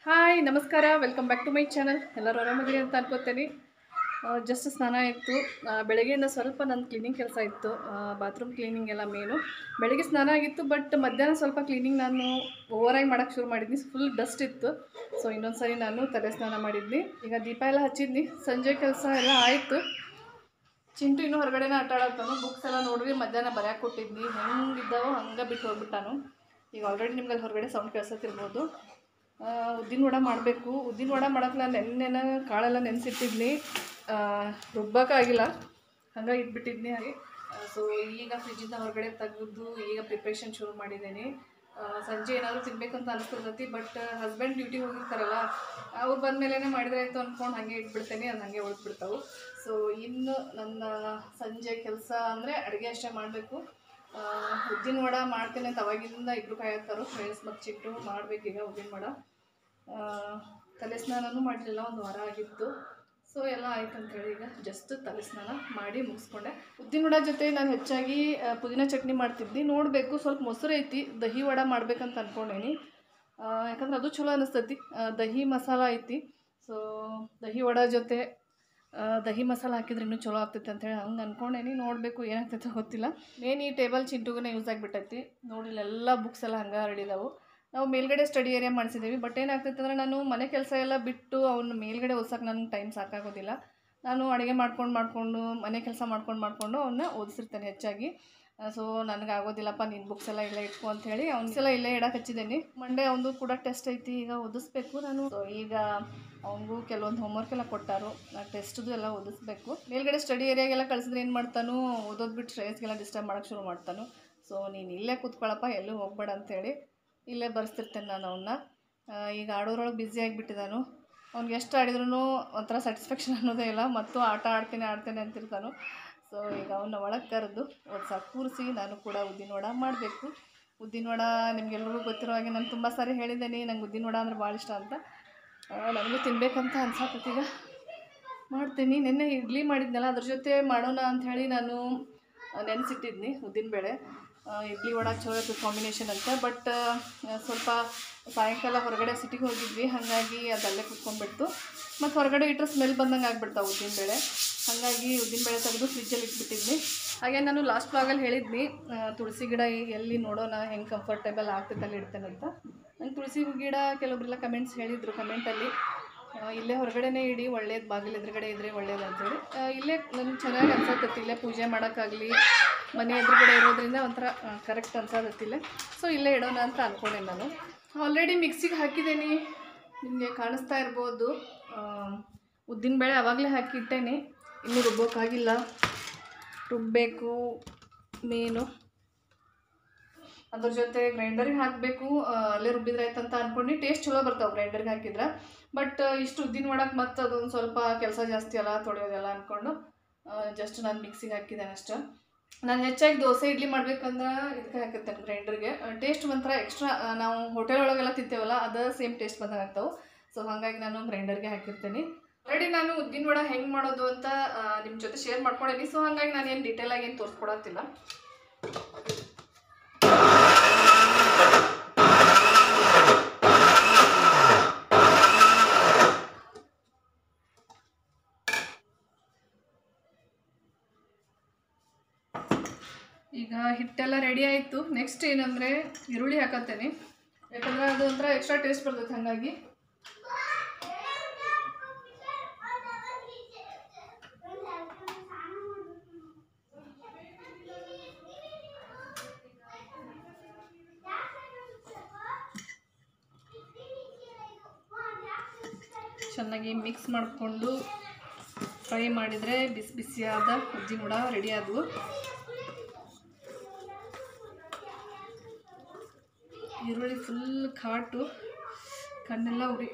hi ನಮಸ್ಕಾರ welcome back to my channel ಎಲ್ಲರೂ ಆರಾಮಿದ್ದೀರಿ ಅಂತ ಅನ್ಕೋತೀನಿ ಜಸ್ಟ್ ಸ್ನಾನ ಇತ್ತು ಆ, ಬೆಳಗ್ಗೆಯಿಂದ ಸ್ವಲ್ಪ ನನ್ನ ಕ್ಲೀನಿಂಗ್ ಕೆಲಸ ಇತ್ತು ಬಾತ್ರೂಮ್ ಕ್ಲೀನಿಂಗ್ ಎಲ್ಲ ಮೇನು ಬೆಳಗ್ಗೆ ಸ್ನಾನ ಆಗಿತ್ತು ಬಟ್ ಮಧ್ಯಾಹ್ನ ಸ್ವಲ್ಪ ಕ್ಲೀನಿಂಗ್ ನಾನು ಓವರಾಗಿ ಮಾಡೋಕ್ಕೆ ಶುರು ಮಾಡಿದ್ನಿ ಫುಲ್ ಡಸ್ಟ್ ಇತ್ತು ಸೊ ಇನ್ನೊಂದು ಸರಿ ನಾನು ತಲೆ ಸ್ನಾನ ಮಾಡಿದ್ನಿ ಈಗ ದೀಪ ಎಲ್ಲ ಹಚ್ಚಿದ್ನಿ ಸಂಜೆ ಕೆಲಸ ಎಲ್ಲ ಆಯಿತು ಚಿಂಟು ಇನ್ನೂ ಹೊರಗಡೆನೇ ಆಟ ಆಡತ್ತಾನು ಬುಕ್ಸ್ ಎಲ್ಲ ನೋಡ್ರಿ ಮಧ್ಯಾಹ್ನ ಬರ್ಯಾಕೆ ಕೊಟ್ಟಿದ್ನಿ ಹೆಂಗಿದ್ದಾವೋ ಹಂಗೆ ಬಿಟ್ಟು ಹೋಗ್ಬಿಟ್ಟಾನು ಈಗ ಆಲ್ರೆಡಿ ನಿಮ್ಗೆ ಅಲ್ಲಿ ಹೊರಗಡೆ ಸೌಂಡ್ ಕೇಳ್ಸತ್ತಿರ್ಬೋದು ಆ, ಉದ್ದಿನ ವಡ ಮಾಡಬೇಕು ಉದ್ದಿನ ವಡ ಮಾಡಕ್ಕೆ ನಾನು ನೆನ್ನೆನ ಕಾಳೆಲ್ಲ ನೆನೆಸಿಟ್ಟಿದ್ನಿ ರುಬ್ಬಕ್ಕಾಗಿಲ್ಲ ಹಂಗೆ ಇಟ್ಬಿಟ್ಟಿದ್ನಿ ಹಾಗೆ ಸೊ ಈಗ ಫ್ರಿಜ್ಜಿಂದ ಹೊರಗಡೆ ತೆಗೆದು ಈಗ ಪ್ರಿಪ್ರೇಷನ್ ಶುರು ಮಾಡಿದ್ದೀನಿ ಆ, ಸಂಜೆ ಏನಾದರೂ ತಿನ್ಬೇಕಂತ ಅನಿಸ್ತದತಿ ಬಟ್ ಹಸ್ಬೆಂಡ್ ಡ್ಯೂಟಿಗೆ ಹೋಗಿರ್ತಾರಲ್ಲ ಅವ್ರು ಬಂದಮೇಲೆ ಮಾಡಿದ್ರೆ ಆಯಿತು ಅಂದ್ಕೊಂಡು ಹಾಗೆ ಇಟ್ಬಿಡ್ತೇನೆ ಅದು ಹಾಗೆ ಉಳಿದ್ಬಿಡ್ತಾವೆ ಸೊ ಇನ್ನು ನನ್ನ ಸಂಜೆ ಕೆಲಸ ಅಂದರೆ ಅಡುಗೆ ಅಷ್ಟೇ ಮಾಡಬೇಕು ಉದ್ದಿನ ವಡ ಮಾಡ್ತೇನೆ ಅಂತ ಅವಾಗಿಂದ ಇಬ್ಬರು ಕಾಯತ್ತಾರು ಫ್ರೆಂಡ್ಸ್ ಮತ್ತು ಚಿಟ್ಟು ಮಾಡಬೇಕೀಗ ಉದ್ದಿನ ವಡ ಆ, ತಲೆ ಸ್ನಾನನೂ ಮಾಡಲಿಲ್ಲ ಒಂದು ವಾರ ಆಗಿತ್ತು ಸೊ ಎಲ್ಲ ಆಯ್ತು ಅಂತೇಳಿ ಈಗ ಜಸ್ಟ್ ತಲೆ ಸ್ನಾನ ಮಾಡಿ ಮುಗಿಸ್ಕೊಂಡೆ ಉದ್ದಿನ ವಡ ಜೊತೆ ನಾನು ಹೆಚ್ಚಾಗಿ ಆ, ಪುದೀನ ಚಟ್ನಿ ಮಾಡ್ತಿದ್ದೆ ನೋಡಬೇಕು ಸ್ವಲ್ಪ ಮೊಸರು ಐತಿ ದಹಿ ವಡ ಮಾಡ್ಬೇಕಂತ ಅಂದ್ಕೊಂಡೇನಿ ಆ, ಯಾಕಂದ್ರೆ ಅದು ಚಲೋ ಅನಿಸ್ತೈತಿ ಆ, ದಹಿ ಮಸಾಲ ಐತಿ ಸೊ ದಹಿ ವಡ ಜೊತೆ ಆ, ದಹಿ ಮಸಾಲ ಹಾಕಿದ್ರೆ ಇನ್ನೂ ಚಲೋ ಆಗ್ತೈತೆ ಅಂತೇಳಿ ಹಂಗೆ ಅಂದ್ಕೊಂಡೇನಿ ನೋಡಬೇಕು ಏನಾಗ್ತೈತೆ ಗೊತ್ತಿಲ್ಲ ಮೇನ್ ಈ ಟೇಬಲ್ ಚಿಂಟುಗನೇ ಯೂಸ್ ಆಗಿಬಿಟ್ಟೈತಿ ನೋಡಿ ಇಲ್ಲೆಲ್ಲ ಬುಕ್ಸ್ ಎಲ್ಲ ಹಂಗೆ ಹರಡಿದಾವು ನಾವು ಮೇಲ್ಗಡೆ ಸ್ಟಡಿ ಏರಿಯಾ ಮಾಡಿಸಿದ್ದೀವಿ ಬಟ್ ಏನಾಗ್ತೈತೆ ಅಂದರೆ ನಾನು ಮನೆ ಕೆಲಸ ಎಲ್ಲ ಬಿಟ್ಟು ಅವ್ನ ಮೇಲ್ಗಡೆ ಓದ್ಸಕ್ಕೆ ನನಗೆ ಟೈಮ್ ಸಾಕಾಗೋದಿಲ್ಲ ನಾನು ಅಡುಗೆ ಮಾಡ್ಕೊಂಡು ಮಾಡಿಕೊಂಡು ಮನೆ ಕೆಲಸ ಮಾಡ್ಕೊಂಡು ಮಾಡಿಕೊಂಡು ಅವನ್ನ ಓದಿಸಿರ್ತೇನೆ ಹೆಚ್ಚಾಗಿ ಸೊ ನನಗೆ ಆಗೋದಿಲ್ಲಪ್ಪ ನಿನ್ನ ಬುಕ್ಸ್ ಎಲ್ಲ ಇಲ್ಲೇ ಇಟ್ಕೊ ಅಂತ ಹೇಳಿ ಅವ್ನಿಗೆಲ್ಲ ಇಲ್ಲೇ ಇಡಕ್ಕೆ ಹಚ್ಚಿದ್ದೀನಿ ಮಂಡೇ ಅವನದು ಕೂಡ ಟೆಸ್ಟ್ ಐತಿ ಈಗ ಓದಿಸ್ಬೇಕು ನಾನು ಸೊ ಈಗ ಅವನಿಗೂ ಕೆಲವೊಂದು ಹೋಮ್ವರ್ಕ್ ಎಲ್ಲ ಕೊಟ್ಟಾರು ನಾ ಟೆಸ್ಟ್ದು ಎಲ್ಲ ಓದಿಸ್ಬೇಕು ಮೇಲ್ಗಡೆ ಸ್ಟಡಿ ಏರಿಯಾಗೆಲ್ಲ ಕಳಿಸಿದ್ರೆ ಏನು ಮಾಡ್ತಾನು ಓದೋದು ಬಿಟ್ಟು ಶ್ರೇಯಸ್ಗೆಲ್ಲ ಡಿಸ್ಟರ್ಬ್ ಮಾಡೋಕ್ಕೆ ಶುರು ಮಾಡ್ತಾನು ಸೊ ನೀನು ಇಲ್ಲೇ ಕೂತ್ಕೊಳ್ಳಪ್ಪ ಎಲ್ಲೂ ಹೋಗ್ಬೇಡ ಅಂತೇಳಿ ಇಲ್ಲೇ ಬರ್ಸ್ತಿರ್ತೇನೆ ನಾನು ಅವನ್ನ ಈಗ ಆಡೋದ್ರೊಳಗೆ ಬ್ಯುಸಿ ಆಗಿಬಿಟ್ಟಿದ್ದಾನು ಅವ್ನಿಗೆ ಎಷ್ಟು ಆಡಿದ್ರೂ ಒಂಥರ ಸ್ಯಾಟಿಸ್ಫ್ಯಾಕ್ಷನ್ ಅನ್ನೋದೇ ಇಲ್ಲ ಮತ್ತು ಆಟ ಆಡ್ತೇನೆ ಆಡ್ತೇನೆ ಅಂತಿರ್ತಾನು ಸೊ ಈಗ ಅವನ್ನ ಒಳಗೆ ಕರೆದು ಒಂದು ಕೂರಿಸಿ ನಾನು ಕೂಡ ಉದ್ದಿನ ವಡ ಮಾಡಬೇಕು ಉದ್ದಿನ ವಡ ನಿಮಗೆಲ್ರಿಗೂ ಗೊತ್ತಿರೋ ಹಾಗೆ ನಾನು ತುಂಬ ಸಾರಿ ಹೇಳಿದ್ದೇನೆ ನಂಗೆ ಉದ್ದಿನ ವಡ ಅಂದ್ರೆ ಭಾಳ ಇಷ್ಟ ಅಂತ ಆ, ನನಗೂ ತಿನ್ನಬೇಕಂತ ಅನ್ಸತ್ತೈತಿ ಈಗ ಮಾಡ್ತೀನಿ ನಿನ್ನೆ ಇಡ್ಲಿ ಮಾಡಿದ್ನಲ್ಲ ಅದ್ರ ಜೊತೆ ಮಾಡೋಣ ಅಂಥೇಳಿ ನಾನು ನೆನೆಸಿಟ್ಟಿದ್ನಿ ಉದ್ದಿನಬೇಳೆ ಇಡ್ಲಿ ವಡ ಚಲೋ ಇರ್ತದೆ ಕಾಂಬಿನೇಷನ್ ಅಂತ ಬಟ್ ಸ್ವಲ್ಪ ಸಾಯಂಕಾಲ ಹೊರಗಡೆ ಸಿಟಿಗೆ ಹೋಗಿದ್ವಿ ಹಾಗಾಗಿ ಅದಲ್ಲೇ ಕುತ್ಕೊಂಡ್ಬಿಡ್ತು ಮತ್ತು ಹೊರಗಡೆ ಇಟ್ಟರೆ ಸ್ಮೆಲ್ ಬಂದಂಗೆ ಆಗ್ಬಿಡ್ತಾವೆ ಉದ್ದಿನಬೇಳೆ ಹಾಗಾಗಿ ಉದ್ದಿನಬೇಳೆ ತೆಗೆದು ಫ್ರಿಜ್ಜಲ್ಲಿ ಇಟ್ಬಿಟ್ಟಿದ್ನಿ ಹಾಗೆ ನಾನು ಲಾಸ್ಟ್ ಬ್ಲಾಗಲ್ಲಿ ಹೇಳಿದ್ನಿ ಆ, ತುಳಸಿ ಗಿಡ ಈ- ಎಲ್ಲಿ ನೋಡೋಣ ಹೆಂಗೆ ಕಂಫರ್ಟೇಬಲ್ ಆಗ್ತೈತೆ ಅಲ್ಲಿ ಇಡ್ತೇನಂತ ನಂಗೆ ತುಳಸಿ ಗಿಡ ಕೆಲವೊಬ್ರೆಲ್ಲ ಕಮೆಂಟ್ಸ್ ಹೇಳಿದರು ಕಮೆಂಟಲ್ಲಿ ಇಲ್ಲೇ ಹೊರಗಡೆನೇ ಇಡಿ ಒಳ್ಳೇದು ಬಾಗಿಲು ಎದುರುಗಡೆ ಇದ್ರೆ ಒಳ್ಳೇದು ಅಂತೇಳಿ ಆ, ಇಲ್ಲೇ ನನಗೆ ಚೆನ್ನಾಗಿ ಅನ್ಸತ್ತೈತಿ ಇಲ್ಲೇ ಪೂಜೆ ಮಾಡೋಕ್ಕಾಗಲಿ ಮನೆ ಎದುರುಗಡೆ ಇರೋದ್ರಿಂದ ಒಂಥರ ಕರೆಕ್ಟ್ ಅನ್ಸತ್ತೈತಿಲ್ಲ ಸೊ ಇಲ್ಲೇ ಇಡೋಣ ಅಂತ ಅಂದ್ಕೊಂಡೆ ನಾನು ಆಲ್ರೆಡಿ ಮಿಕ್ಸಿಗೆ ಹಾಕಿದ್ದೀನಿ ನಿಮಗೆ ಕಾಣಿಸ್ತಾ ಇರ್ಬೋದು ಉದ್ದಿನಬೇಳೆ ಆವಾಗಲೇ ಹಾಕಿಟ್ಟೇನೆ ಇನ್ನೂ ರುಬ್ಬೋಕ್ಕಾಗಿಲ್ಲ ರುಬ್ಬಬೇಕು ಮೇನು ಅದ್ರ ಜೊತೆ ಗ್ರೈಂಡರ್ಗೆ ಹಾಕಬೇಕು ಅಲ್ಲೇ ರುಬ್ಬಿದ್ರೆ ಆಯ್ತಂತ ಅಂದ್ಕೊಂಡು ಟೇಸ್ಟ್ ಚಲೋ ಬರ್ತಾವೆ ಗ್ರೈಂಡರ್ಗೆ ಹಾಕಿದ್ರೆ ಬಟ್ ಇಷ್ಟು ಉದ್ದಿನ ಮಾಡಕ್ಕೆ ಮತ್ತೆ ಅದೊಂದು ಸ್ವಲ್ಪ ಕೆಲಸ ಜಾಸ್ತಿ ಅಲ್ಲ ತೊಳೆಯೋದೆಲ್ಲ ಅಂದ್ಕೊಂಡು ಜಸ್ಟ್ ನಾನು ಮಿಕ್ಸಿಗೆ ಹಾಕಿದ್ದೇನೆ ಅಷ್ಟೇ ನಾನು ಹೆಚ್ಚಾಗಿ ದೋಸೆ ಇಡ್ಲಿ ಮಾಡ್ಬೇಕಂದ್ರೆ ಇದಕ್ಕೆ ಹಾಕಿರ್ತೇನೆ ಗ್ರೈಂಡರ್ಗೆ ಟೇಸ್ಟ್ ಒಂಥರ ಎಕ್ಸ್ಟ್ರಾ ನಾವು ಹೋಟೆಲ್ ಒಳಗೆಲ್ಲ ತಿಂತೇವಲ್ಲ ಅದು ಸೇಮ್ ಟೇಸ್ಟ್ ಬಂದಂಗೆ ಆಗ್ತಾವೆ ಸೊ ಹಾಗಾಗಿ ನಾನು ಗ್ರೈಂಡರ್ಗೆ ಹಾಕಿರ್ತೀನಿ ಆಲ್ರೆಡಿ ನಾನು ಉದ್ದಿನ ವಡ ಹೆಂಗೆ ಮಾಡೋದು ಅಂತ ನಿಮ್ಮ ಜೊತೆ ಶೇರ್ ಮಾಡ್ಕೊಂಡೇನಿ ಸೊ ಹಾಗಾಗಿ ನಾನು ಏನು ಡೀಟೇಲಾಗಿ ಏನು ತೋರಿಸ್ಕೊಡತ್ತಿಲ್ಲ ಈಗ ಹಿಟ್ಟೆಲ್ಲ ರೆಡಿ ಆಯಿತು ನೆಕ್ಸ್ಟ್ ಏನಂದರೆ ಈರುಳ್ಳಿ ಹಾಕತ್ತೇನೆ ಯಾಕಂದ್ರೆ ಅದು ಒಂಥರ ಎಕ್ಸ್ಟ್ರಾ ಟೇಸ್ಟ್ ಬರ್ತೈತೆ ಹಾಗಾಗಿ ಚೆನ್ನಾಗಿ ಮಿಕ್ಸ್ ಮಾಡಿಕೊಂಡು ಫ್ರೈ ಮಾಡಿದರೆ ಬಿಸಿ ಬಿಸಿಯಾದ ಉದ್ದಿನ ವಡ ರೆಡಿ ಆದವು ಈರುಳ್ಳಿ ಫುಲ್ ಖಾಟು ಕಣ್ಣೆಲ್ಲ ಉರಿ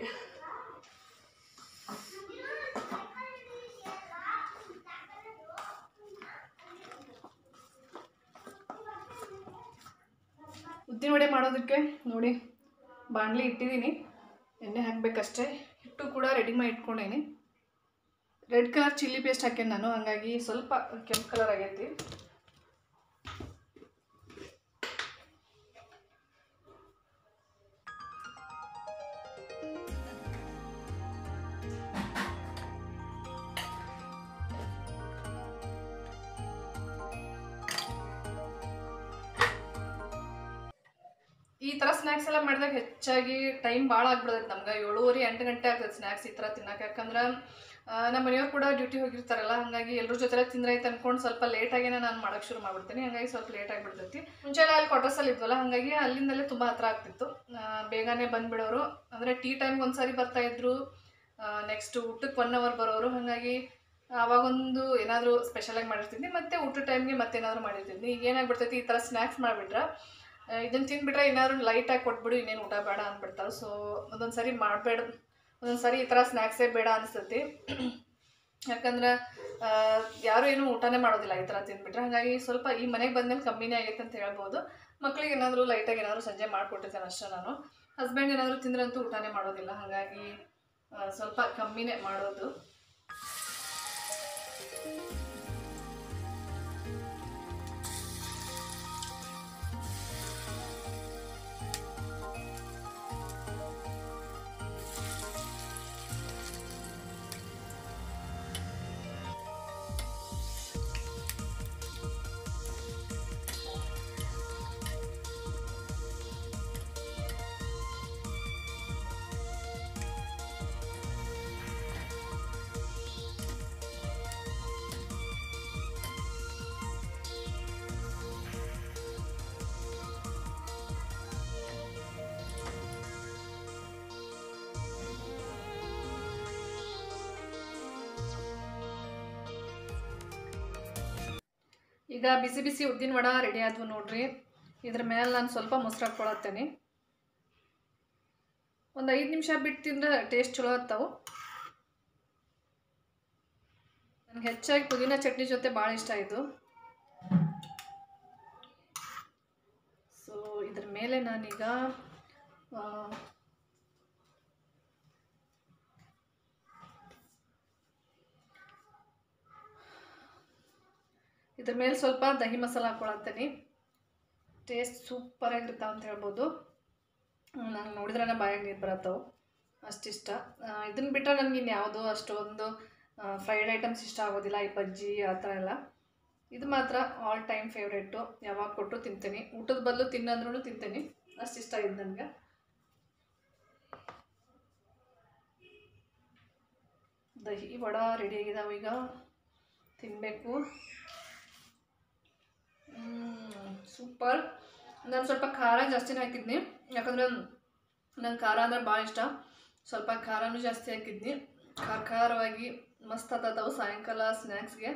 ಉದ್ದಿನ ವಡೆ ಮಾಡೋದಕ್ಕೆ ನೋಡಿ ಬಾಣಲಿ ಇಟ್ಟಿದ್ದೀನಿ ಎಣ್ಣೆ ಹಾಕಬೇಕಷ್ಟೇ ಹಿಟ್ಟು ಕೂಡ ರೆಡಿ ಮಾಡಿ ಇಟ್ಕೊಂಡೇನಿ ರೆಡ್ ಕಲರ್ ಚಿಲ್ಲಿ ಪೇಸ್ಟ್ ಹಾಕೇನಿ ನಾನು ಹಾಗಾಗಿ ಸ್ವಲ್ಪ ಕೆಂಪು ಕಲರ್ ಆಗೈತಿ ಥರ ಸ್ನ್ಯಾಕ್ಸ್ ಎಲ್ಲ ಮಾಡಿದಾಗ ಹೆಚ್ಚಾಗಿ ಟೈಮ್ ಭಾಳ ಆಗ್ಬಿಡ್ತೈತೆ ನಮ್ಗೆ ಏಳುವರೆ ಎಂಟು ಗಂಟೆ ಆಗ್ತದೆ ಸ್ನ್ಯಾಕ್ಸ್ ಈ ಥರ ತಿನ್ನಕ್ಕೆ ಯಾಕಂದ್ರೆ ಆ, ನಮ್ಮ ಮನೆಯವ್ರು ಕೂಡ ಡ್ಯೂಟಿ ಹೋಗಿರ್ತಾರಲ್ಲ ಹಾಗಾಗಿ ಎಲ್ಲರ ಜೊತೆ ತಿಂದ್ರೈತೆ ಅನ್ಕೊಂಡು ಸ್ವಲ್ಪ ಲೇಟಾಗೇನೆ ನಾನು ಮಾಡೋಕ್ಕೆ ಶುರು ಮಾಡ್ಬಿಡ್ತೀನಿ ಹಾಗಾಗಿ ಸ್ವಲ್ಪ ಲೇಟ್ ಆಗಿಬಿಡ್ತೈತಿ ಮುಂಚೆ ಎಲ್ಲ ಅಲ್ಲಿ ಕ್ವಾರ್ಟರ್ಸಲ್ಲಿ ಇದ್ವಲ್ಲ ಹಾಗಾಗಿ ಅಲ್ಲಿಂದಲೇ ತುಂಬ ಹತ್ರ ಆಗ್ತಿತ್ತು ಆ, ಬೇಗನೆ ಬಂದುಬಿಡೋರು ಅಂದರೆ ಟೀ ಟೈಮ್ಗೆ ಒಂದು ಸಾರಿ ಬರ್ತಾಯಿದ್ರು ನೆಕ್ಸ್ಟ್ ಊಟಕ್ಕೆ ಒನ್ ಅವರ್ ಬರೋರು ಹಾಗಾಗಿ ಅವಾಗೊಂದು ಏನಾದರೂ ಸ್ಪೆಷಲಾಗಿ ಮಾಡಿರ್ತಿದ್ನಿ ಮತ್ತು ಊಟ ಟೈಮ್ಗೆ ಮತ್ತೇನಾದರೂ ಮಾಡಿರ್ತಿದ್ನಿ ಈಗ ಏನಾಗ್ಬಿಡ್ತೈತಿ ಈ ಥರ ಸ್ನ್ಯಾಕ್ಸ್ ಮಾಡಿಬಿಟ್ರೆ ಇದನ್ನು ತಿಂದ್ಬಿಟ್ರೆ ಏನಾದ್ರು ಲೈಟಾಗಿ ಕೊಟ್ಬಿಡು ಇನ್ನೇನು ಊಟ ಬೇಡ ಅಂದ್ಬಿಡ್ತಾರೆ ಸೊ ಒಂದೊಂದು ಸರಿ ಮಾಡಬೇಡ ಒಂದೊಂದು ಸರಿ ಈ ಥರ ಸ್ನ್ಯಾಕ್ಸೇ ಬೇಡ ಅನಿಸ್ತೈತಿ ಯಾಕಂದ್ರೆ ಆ, ಯಾರು ಏನು ಊಟನೇ ಮಾಡೋದಿಲ್ಲ ಈ ಥರ ತಿಂದ್ಬಿಟ್ರೆ ಹಾಗಾಗಿ ಸ್ವಲ್ಪ ಈ ಮನೆಗೆ ಬಂದ್ಮೇಲೆ ಕಮ್ಮಿನೇ ಆಗೈತೆ ಅಂತ ಹೇಳ್ಬೋದು ಮಕ್ಳಿಗೆ ಏನಾದರೂ ಲೈಟಾಗಿ ಏನಾದರೂ ಸಂಜೆ ಮಾಡಿಕೊಟ್ಟಿರ್ತೇನೆ ಅಷ್ಟೇ ನಾನು ಹಸ್ಬೆಂಡ್ ಏನಾದರೂ ತಿಂದ್ರಂತೂ ಊಟನೇ ಮಾಡೋದಿಲ್ಲ ಹಾಗಾಗಿ ಆ, ಸ್ವಲ್ಪ ಕಮ್ಮಿನೇ ಮಾಡೋದು ಈಗ ಬಿಸಿ ಬಿಸಿ ಉದ್ದಿನ ವಡ ರೆಡಿ ಆದ್ವು ನೋಡ್ರಿ ಇದ್ರ ಮೇಲೆ ನಾನು ಸ್ವಲ್ಪ ಮೊಸರು ಹಾಕ್ಕೊಳತ್ತೇನೆ ಒಂದು ಐದು ನಿಮಿಷ ಬಿಟ್ಟು ತಿಂದ್ರೆ ಟೇಸ್ಟ್ ಚಲೋ ಆಗ್ತಾವು ನನಗೆ ಹೆಚ್ಚಾಗಿ ಪುದೀನ ಚಟ್ನಿ ಜೊತೆ ಭಾಳ ಇಷ್ಟ ಆಯಿತು ಸೊ ಇದ್ರ ಮೇಲೆ ನಾನೀಗ ಆ, ಇದ್ರ ಮೇಲೆ ಸ್ವಲ್ಪ ದಹಿ ಮಸಾಲ ಹಾಕ್ಕೊಳತ್ತೀನಿ ಟೇಸ್ಟ್ ಸೂಪರಾಗಿರ್ತಾವ ಅಂತ ಹೇಳ್ಬೋದು ನಂಗೆ ನೋಡಿದ್ರೆ ಬಾಯಾಗ ನೀರು ಬರತ್ತವು ಅಷ್ಟಿಷ್ಟ ಇದನ್ನು ಬಿಟ್ಟರೆ ನನಗೆ ಇನ್ಯಾವುದೋ ಅಷ್ಟೊಂದು ಫ್ರೈಡ್ ಐಟಮ್ಸ್ ಇಷ್ಟ ಆಗೋದಿಲ್ಲ ಈ ಬಜ್ಜಿ ಆ ಥರ ಎಲ್ಲ ಇದು ಮಾತ್ರ ಆಲ್ ಟೈಮ್ ಫೇವ್ರೇಟು ಯಾವಾಗ ಕೊಟ್ಟರು ತಿಂತೀನಿ ಊಟದ ಬದಲು ತಿನ್ನಂದ್ರೂ ತಿಂತೀನಿ ಅಷ್ಟು ಇಷ್ಟ ಇದು ನನಗೆ ದಹಿ ವಡ ರೆಡಿ ಆಗಿದಾವೆ ಈಗ ತಿನ್ನಬೇಕು ಸೂಪರ್ ನಾನು ಸ್ವಲ್ಪ ಖಾರ ಜಾಸ್ತಿನೇ ಹಾಕಿದ್ನಿ ಯಾಕಂದ್ರೆ ನಂಗೆ ಖಾರ ಅಂದ್ರೆ ಭಾಳ ಇಷ್ಟ ಸ್ವಲ್ಪ ಖಾರನೂ ಜಾಸ್ತಿ ಹಾಕಿದ್ನಿ ಖಾರ ಖಾರವಾಗಿ ಮಸ್ತ್ ಆತಾವು ಸಾಯಂಕಾಲ ಸ್ನ್ಯಾಕ್ಸ್ಗೆ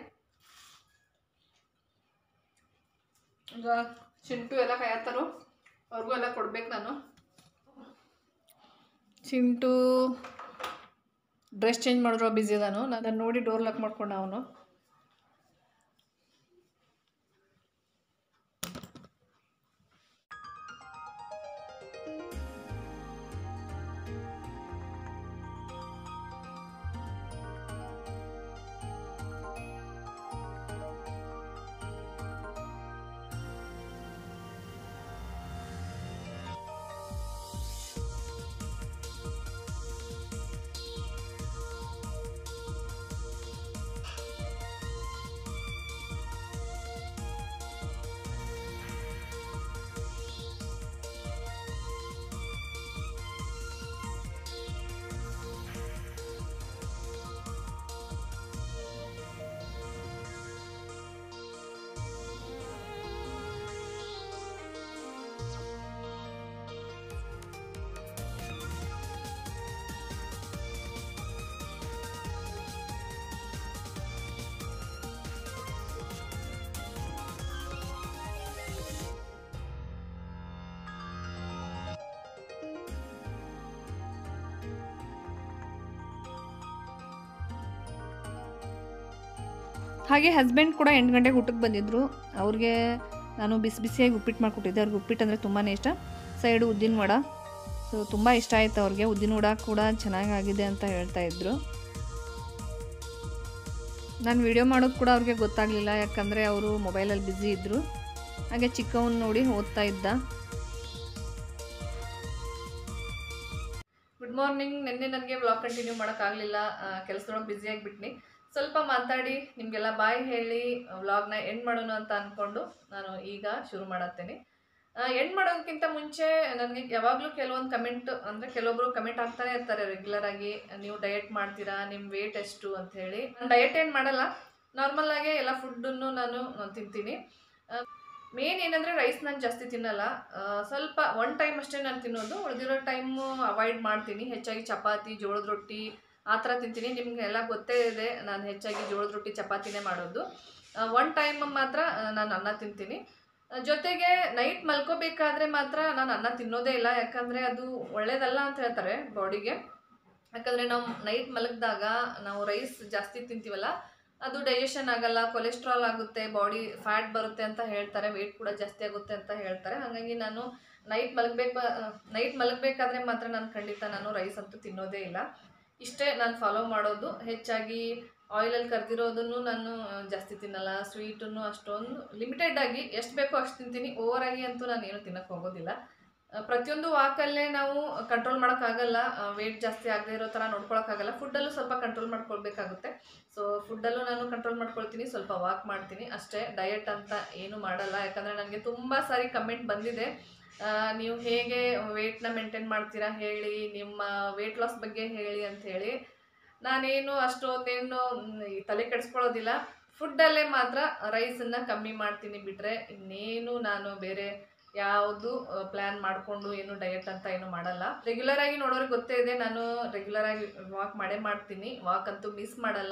ಈಗ ಚಿಂಟು ಎಲ್ಲ ಕಾಯತ್ತಾರು ಅವ್ರಿಗೂ ಎಲ್ಲ ಕೊಡ್ಬೇಕು ನಾನು ಚಿಂಟು ಡ್ರೆಸ್ ಚೇಂಜ್ ಮಾಡಿದ್ರು ಬ್ಯುಸಿ ಅದಾನು ನಾನು ನೋಡಿ ಡೋರ್ ಲಾಕ್ ಮಾಡ್ಕೊಂಡ ಅವನು ಹಾಗೆ ಹಸ್ಬೆಂಡ್ ಕೂಡ ಎಂಟು ಗಂಟೆಗೆ ಊಟಕ್ಕೆ ಬಂದಿದ್ದರು ಅವ್ರಿಗೆ ನಾನು ಬಿಸಿ ಬಿಸಿಯಾಗಿ ಉಪ್ಪಿಟ್ಟು ಮಾಡಿಕೊಟ್ಟಿದ್ದೆ ಅವ್ರಿಗೆ ಉಪ್ಪಿಟ್ಟು ಅಂದರೆ ತುಂಬಾ ಇಷ್ಟ ಸೈಡು ಉದ್ದಿನ ವಡ ಸೊ ತುಂಬ ಇಷ್ಟ ಆಯಿತು ಅವ್ರಿಗೆ ಉದ್ದಿನ ವಡ ಕೂಡ ಚೆನ್ನಾಗಾಗಿದೆ ಅಂತ ಹೇಳ್ತಾ ಇದ್ರು ನಾನು ವಿಡಿಯೋ ಮಾಡೋದು ಕೂಡ ಅವ್ರಿಗೆ ಗೊತ್ತಾಗಲಿಲ್ಲ ಯಾಕಂದರೆ ಅವರು ಮೊಬೈಲಲ್ಲಿ ಬ್ಯುಸಿ ಇದ್ದರು ಹಾಗೆ ಚಿಕ್ಕವನ್ನ ನೋಡಿ ಓದ್ತಾ ಇದ್ದ ಗುಡ್ ಮಾರ್ನಿಂಗ್ ನಿನ್ನೆ ನನಗೆ ವ್ಲಾಗ್ ಕಂಟಿನ್ಯೂ ಮಾಡೋಕ್ಕಾಗಲಿಲ್ಲ ಕೆಲಸದೊಳಗೆ ಬ್ಯುಸಿಯಾಗಿ ಬಿಟ್ನಿ ಸ್ವಲ್ಪ ಮಾತಾಡಿ ನಿಮಗೆಲ್ಲ ಬಾಯ್ ಹೇಳಿ ವ್ಲಾಗ್ನ ಎಂಡ್ ಮಾಡೋಣ ಅಂತ ಅಂದ್ಕೊಂಡು ನಾನು ಈಗ ಶುರು ಮಾಡತ್ತೇನೆ ಎಂಡ್ ಮಾಡೋದಕ್ಕಿಂತ ಮುಂಚೆ ನನಗೆ ಯಾವಾಗಲೂ ಕೆಲವೊಂದು ಕಮೆಂಟ್ ಅಂದರೆ ಕೆಲವೊಬ್ರು ಕಮೆಂಟ್ ಆಗ್ತಾನೆ ಇರ್ತಾರೆ ರೆಗ್ಯುಲರ್ ಆಗಿ ನೀವು ಡಯಟ್ ಮಾಡ್ತೀರಾ ನಿಮ್ಮ ವೇಟ್ ಎಷ್ಟು ಅಂತ ಹೇಳಿ ನಾನು ಡಯಟ್ ಏನು ಮಾಡಲ್ಲ ನಾರ್ಮಲ್ ಆಗಿ ಎಲ್ಲ ಫುಡ್ಡನ್ನು ನಾನು ತಿಂತೀನಿ ಮೇನ್ ಏನಂದರೆ ರೈಸ್ ನಾನು ಜಾಸ್ತಿ ತಿನ್ನಲ್ಲ ಆ, ಸ್ವಲ್ಪ ಒನ್ ಟೈಮ್ ಅಷ್ಟೇ ನಾನು ತಿನ್ನೋದು ಉಳಿದಿರೋ ಟೈಮು ಅವಾಯ್ಡ್ ಮಾಡ್ತೀನಿ ಹೆಚ್ಚಾಗಿ ಚಪಾತಿ ಜೋಳದ ರೊಟ್ಟಿ ಆ ಥರ ತಿಂತೀನಿ ನಿಮಗೆಲ್ಲ ಗೊತ್ತೇ ಇದೆ ನಾನು ಹೆಚ್ಚಾಗಿ ಜೋಳದ ರೊಟ್ಟಿ ಚಪಾತಿನೇ ಮಾಡೋದು ಒನ್ ಟೈಮ್ ಮಾತ್ರ ಆ, ನಾನು ಅನ್ನ ತಿಂತೀನಿ ಆ, ಜೊತೆಗೆ ನೈಟ್ ಮಲ್ಕೋಬೇಕಾದ್ರೆ ಮಾತ್ರ ನಾನು ಅನ್ನ ತಿನ್ನೋದೇ ಇಲ್ಲ ಯಾಕಂದರೆ ಅದು ಒಳ್ಳೇದಲ್ಲ ಅಂತ ಹೇಳ್ತಾರೆ ಬಾಡಿಗೆ ಯಾಕಂದರೆ ನಾವು ನೈಟ್ ಮಲಗಿದಾಗ ನಾವು ರೈಸ್ ಜಾಸ್ತಿ ತಿಂತೀವಲ್ಲ ಅದು ಡೈಜೆಷನ್ ಆಗಲ್ಲ ಕೊಲೆಸ್ಟ್ರಾಲ್ ಆಗುತ್ತೆ ಬಾಡಿ ಫ್ಯಾಟ್ ಬರುತ್ತೆ ಅಂತ ಹೇಳ್ತಾರೆ ವೆಯ್ಟ್ ಕೂಡ ಜಾಸ್ತಿ ಆಗುತ್ತೆ ಅಂತ ಹೇಳ್ತಾರೆ ಹಾಗಾಗಿ ನಾನು ನೈಟ್ ಮಲಗಬೇಕು ನೈಟ್ ಮಲಗಬೇಕಾದ್ರೆ ಮಾತ್ರ ನಾನು ಖಂಡಿತ ನಾನು ರೈಸ್ ಅಂತೂ ತಿನ್ನೋದೇ ಇಲ್ಲ ಇಷ್ಟೇ ನಾನು ಫಾಲೋ ಮಾಡೋದು ಹೆಚ್ಚಾಗಿ ಆಯಿಲಲ್ಲಿ ಕರೆದಿರೋದನ್ನು ನಾನು ಆ, ಜಾಸ್ತಿ ತಿನ್ನಲ್ಲ ಸ್ವೀಟನ್ನು ಅಷ್ಟೊಂದು ಲಿಮಿಟೆಡ್ ಆಗಿ ಎಷ್ಟು ಬೇಕೋ ಅಷ್ಟು ತಿಂತೀನಿ ಓವರ್ ಆಗಿ ಅಂತೂ ನಾನು ಏನು ತಿನ್ನಕ್ಕೆ ಹೋಗೋದಿಲ್ಲ ಆ, ಪ್ರತಿಯೊಂದು ವಾಕಲ್ಲೇ ನಾವು ಕಂಟ್ರೋಲ್ ಮಾಡೋಕ್ಕಾಗಲ್ಲ ವೆಯ್ಟ್ ಜಾಸ್ತಿ ಆಗದೆ ಇರೋ ಥರ ನೋಡ್ಕೊಳಕ್ಕಾಗಲ್ಲ ಫುಡ್ಡಲ್ಲೂ ಸ್ವಲ್ಪ ಕಂಟ್ರೋಲ್ ಮಾಡ್ಕೊಳ್ಬೇಕಾಗುತ್ತೆ ಸೊ ಫುಡ್ಡಲ್ಲೂ ನಾನು ಕಂಟ್ರೋಲ್ ಮಾಡ್ಕೊಳ್ತೀನಿ ಸ್ವಲ್ಪ ವಾಕ್ ಮಾಡ್ತೀನಿ ಅಷ್ಟೇ ಡಯಟ್ ಅಂತ ಏನು ಮಾಡಲ್ಲ ಯಾಕಂದರೆ ನನಗೆ ತುಂಬ ಸಾರಿ ಕಮೆಂಟ್ ಬಂದಿದೆ ಆ, ನೀವು ಹೇಗೆ ವೆಯ್ಟ್ನ ಮೇಂಟೈನ್ ಮಾಡ್ತೀರಾ ಹೇಳಿ ನಿಮ್ಮ ವೆಯ್ಟ್ ಲಾಸ್ ಬಗ್ಗೆ ಹೇಳಿ ಅಂತ ಹೇಳಿ ನಾನೇನು ಅಷ್ಟೊಂದೇನು ಮ್, ಈ ತಲೆ ಕೆಡಿಸ್ಕೊಳ್ಳೋದಿಲ್ಲ ಫುಡ್ಡಲ್ಲೇ ಮಾತ್ರ ರೈಸನ್ನು ಕಮ್ಮಿ ಮಾಡ್ತೀನಿ ಬಿಟ್ಟರೆ ಇನ್ನೇನು ನಾನು ಬೇರೆ ಯಾವುದು ಪ್ಲ್ಯಾನ್ ಮಾಡಿಕೊಂಡು ಏನು ಡಯಟ್ ಅಂತ ಏನು ಮಾಡಲ್ಲ ರೆಗ್ಯುಲರ್ ಆಗಿ ನೋಡೋರಿಗೆ ಗೊತ್ತೇ ಇದೆ ನಾನು ರೆಗ್ಯುಲರ್ ಆಗಿ ವಾಕ್ ಮಾಡೇ ಮಾಡ್ತೀನಿ ವಾಕ್ ಅಂತೂ ಮಿಸ್ ಮಾಡಲ್ಲ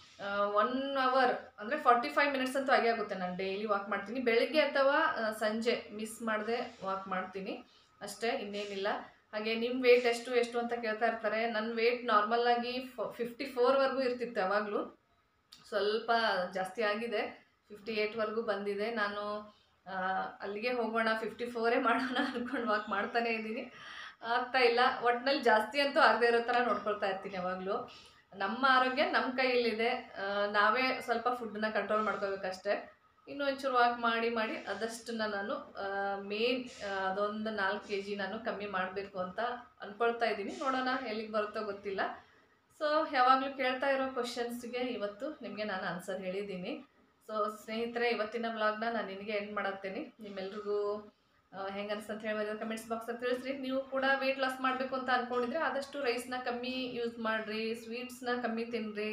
ಒನ್ ಅವರ್ ಅಂದರೆ ಫಾರ್ಟಿ ಫೈವ್ ಮಿನಿಟ್ಸ್ ಅಂತೂ ಆಗೇ ಆಗುತ್ತೆ ನಾನು ಡೈಲಿ ವಾಕ್ ಮಾಡ್ತೀನಿ ಬೆಳಗ್ಗೆ ಅಥವಾ ಆ, ಸಂಜೆ ಮಿಸ್ ಮಾಡದೆ ವಾಕ್ ಮಾಡ್ತೀನಿ ಅಷ್ಟೇ ಇನ್ನೇನಿಲ್ಲ ಹಾಗೆ ನಿಮ್ಮ ವೇಟ್ ಎಷ್ಟು ಎಷ್ಟು ಅಂತ ಕೇಳ್ತಾ ಇರ್ತಾರೆ ನನ್ನ ವೇಟ್ ನಾರ್ಮಲ್ ಆಗಿ ಫಿಫ್ಟಿ ಫೋರ್ವರೆಗೂ ಇರ್ತಿತ್ತು ಯಾವಾಗಲೂ ಸ್ವಲ್ಪ ಜಾಸ್ತಿ ಆಗಿದೆ ಫಿಫ್ಟಿ ಏಯ್ಟ್ವರೆಗೂ ಬಂದಿದೆ ನಾನು ಆ, ಅಲ್ಲಿಗೆ ಹೋಗೋಣ ಫಿಫ್ಟಿ ಫೋರೇ ಮಾಡೋಣ ಅಂದ್ಕೊಂಡು ವಾಕ್ ಮಾಡ್ತಾನೇ ಇದ್ದೀನಿ ಆಗ್ತಾ ಇಲ್ಲ ಒಟ್ಟಿನಲ್ಲಿ ಜಾಸ್ತಿ ಅಂತೂ ಆಗದೆ ಇರೋ ಥರ ನೋಡ್ಕೊಳ್ತಾ ಇರ್ತೀನಿ ಯಾವಾಗಲೂ ನಮ್ಮ ಆರೋಗ್ಯ ನಮ್ಮ ಕೈಯಲ್ಲಿದೆ ಆ, ನಾವೇ ಸ್ವಲ್ಪ ಫುಡ್ಡನ್ನ ಕಂಟ್ರೋಲ್ ಮಾಡ್ಕೋಬೇಕಷ್ಟೇ ಇನ್ನು ಒಂಚೂರು ವಾಕ್ ಮಾಡಿ ಮಾಡಿ ಅದಷ್ಟನ್ನ ನಾನು ಮೇನ್ ಅದೊಂದು ನಾಲ್ಕು ಕೆ ಜಿ ನಾನು ಕಮ್ಮಿ ಮಾಡಬೇಕು ಅಂತ ಅಂದ್ಕೊಳ್ತಾ ಇದ್ದೀನಿ ನೋಡೋಣ ಎಲ್ಲಿಗೆ ಬರುತ್ತೋ ಗೊತ್ತಿಲ್ಲ ಸೊ ಯಾವಾಗಲೂ ಕೇಳ್ತಾ ಇರೋ ಕ್ವಶನ್ಸ್ಗೆ ಇವತ್ತು ನಿಮಗೆ ನಾನು ಆನ್ಸರ್ ಹೇಳಿದ್ದೀನಿ ಸೊ ಸ್ನೇಹಿತರೆ ಇವತ್ತಿನ ವ್ಲಾಗ್ನ ನಾನು ನಿನಗೆ ಎಂಡ್ ಮಾಡತ್ತೇನೆ ನಿಮ್ಮೆಲ್ರಿಗೂ ಹೆಂಗೆ ಅನ್ಸ್ತಂತ ಹೇಳಿ ಕಮೆಂಟ್ಸ್ ಬಾಕ್ಸಲ್ಲಿ ತಿಳಿಸ್ರಿ ನೀವು ಕೂಡ ವೆಯ್ಟ್ ಲಾಸ್ ಮಾಡಬೇಕು ಅಂತ ಅಂದ್ಕೊಂಡಿದ್ರೆ ಆದಷ್ಟು ರೈಸ್ನ ಕಮ್ಮಿ ಯೂಸ್ ಮಾಡಿರಿ ಸ್ವೀಟ್ಸ್ನ ಕಮ್ಮಿ ತಿನ್ನಿರಿ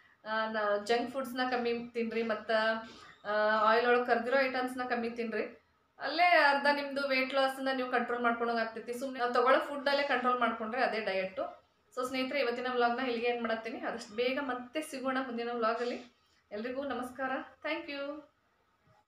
ಜಂಕ್ ಫುಡ್ಸ್ನ ಕಮ್ಮಿ ತಿನ್ನಿರಿ ಮತ್ತು ಆಯಿಲ್ ಒಳಗೆ ಕರೆದಿರೋ ಐಟಮ್ಸ್ನ ಕಮ್ಮಿ ತಿನ್ನಿರಿ ಅಲ್ಲೇ ಅರ್ಧ ನಿಮ್ಮದು ವೆಯ್ಟ್ ಲಾಸ್ನ ನೀವು ಕಂಟ್ರೋಲ್ ಮಾಡ್ಕೊಳಂಗೆ ಆಗ್ತೈತಿ ಸುಮ್ಮನೆ ನಾವು ತೊಗೊಳ್ಳೋ ಫುಡ್ಡಲ್ಲೇ ಕಂಟ್ರೋಲ್ ಮಾಡ್ಕೊಂಡ್ರೆ ಅದೇ ಡಯಟು ಸೊ ಸ್ನೇಹಿತರೆ ಇವತ್ತಿನ ವ್ಲಾಗ್ನ ಇಲ್ಲಿಗೆ ಏನು ಮಾಡತ್ತೀನಿ ಆದಷ್ಟು ಬೇಗ ಮತ್ತೆ ಸಿಗೋಣ ಮುಂದಿನ ವ್ಲಾಗಲ್ಲಿ ಎಲ್ರಿಗೂ ನಮಸ್ಕಾರ ಥ್ಯಾಂಕ್ ಯು